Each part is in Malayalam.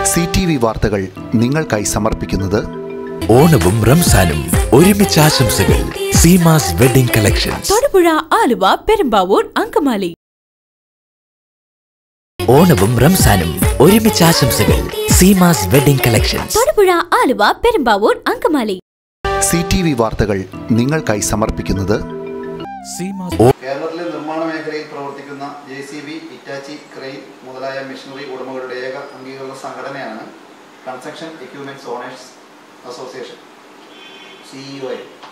സി ടി വി വാർത്തകൾ നിങ്ങൾക്കായി സമർപ്പിക്കുന്നത് ഓണവും റംസാനും ഒരുമിച്ച് ആശംസകൾ സീമാസ് വെഡിംഗ് കളക്ഷൻസ് തൊടുപുഴ ആലുവ പെരുമ്പാവൂർ അങ്കമാലി ഓണവും റംസാനും ഒരുമിച്ച് ആശംസകൾ Seemas wedding collections Thodupuzha Aluva Perumbavoor Angamaly C T V വാർത്തകൾ നിങ്ങൾക്കായി സമർപ്പിക്കുന്നത് സീമാസ് കേരളത്തിലെ നിർമ്മാണ മേഖലയിൽ പ്രവർത്തിക്കുന്ന J C B Hitachi crane മുതലായ മെഷീനറി ഉടമകളുടെ ഏക അംഗീകൃത സംഘടനയാണ് construction equipments owners association CEO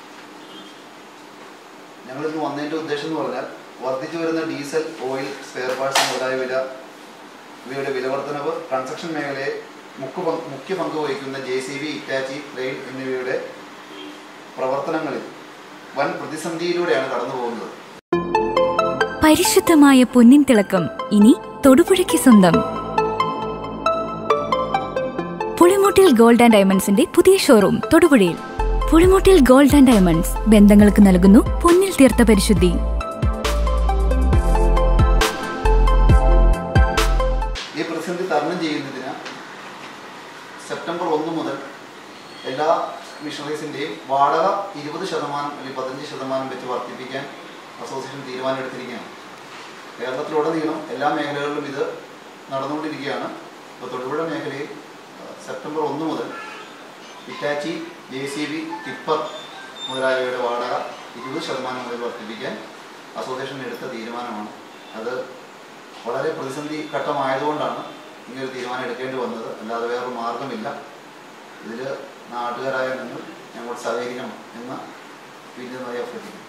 ഞങ്ങളിന്ന് വന്നതിൻ്റെ ഉദ്ദേശം എന്ന് പറഞ്ഞാൽ വർദ്ധിച്ചു വരുന്ന ഡീസൽ ഓയിൽ സ്പെയർ പാർട്സ് മുതലായ വില ഇവയുടെ വിലവർദ്ധനവ് കൺസ്ട്രക്ഷൻ മേഖലയെ മുഖ്യ പങ്ക് മുഖ്യ പങ്ക് വഹിക്കുന്ന J C B Hitachi crane എന്നിവയുടെ പ്രവർത്തനങ്ങളിൽ വൻ പ്രതിസന്ധിയിലൂടെയാണ് കടന്നു പോകുന്നത് പരിശുദ്ധമായ പൊന്നിൻ തിളക്കം ഇനി തൊടുപുഴയ്ക്ക് സ്വന്തം പുളിമൂട്ടിൽ ഗോൾഡ് ആൻഡ് ഡയമണ്ട്സിന്റെ പുതിയ ഷോറൂം തൊടുപുഴയിൽ പുളിമൂട്ടിൽ ഗോൾഡ് ആൻഡ് ഡയമണ്ട്സ് ബന്ധങ്ങൾക്ക് നൽകുന്നു പൊന്നിൽ തീർത്ത പരിശുദ്ധി ഈ പ്രതിസന്ധി തരണം ചെയ്യുന്നതിന് സെപ്റ്റംബർ ഒന്ന് മുതൽ എല്ലാ മിഷണറീസിൻ്റെയും വാടക ഇരുപത് ശതമാനം അല്ലെങ്കിൽ പതിനഞ്ച് ശതമാനം വെച്ച് വർദ്ധിപ്പിക്കാൻ അസോസിയേഷൻ തീരുമാനമെടുത്തിരിക്കുകയാണ് കേരളത്തിലുടനീളം എല്ലാ മേഖലകളിലും ഇത് നടന്നുകൊണ്ടിരിക്കുകയാണ് ഇപ്പോൾ തൊടുപുഴ മേഖലയിൽ ആ, സെപ്റ്റംബർ ഒന്ന് മുതൽ Hitachi J C B tipper മുതലായവയുടെ വാടക ഇരുപത് ശതമാനം മുതൽ വർദ്ധിപ്പിക്കാൻ അസോസിയേഷൻ എടുത്ത തീരുമാനമാണ് അത് വളരെ പ്രതിസന്ധി ഘട്ടമായതുകൊണ്ടാണ് ഇങ്ങനൊരു തീരുമാനം എടുക്കേണ്ടി വന്നത് അല്ലാതെ വേറൊരു മാർഗമില്ല ഇതിൽ നാട്ടുകാരായ നിങ്ങൾ ഞങ്ങളോട് സഹകരിക്കണം എന്ന് വിനീതമായി അഭ്യർത്ഥിക്കുന്നു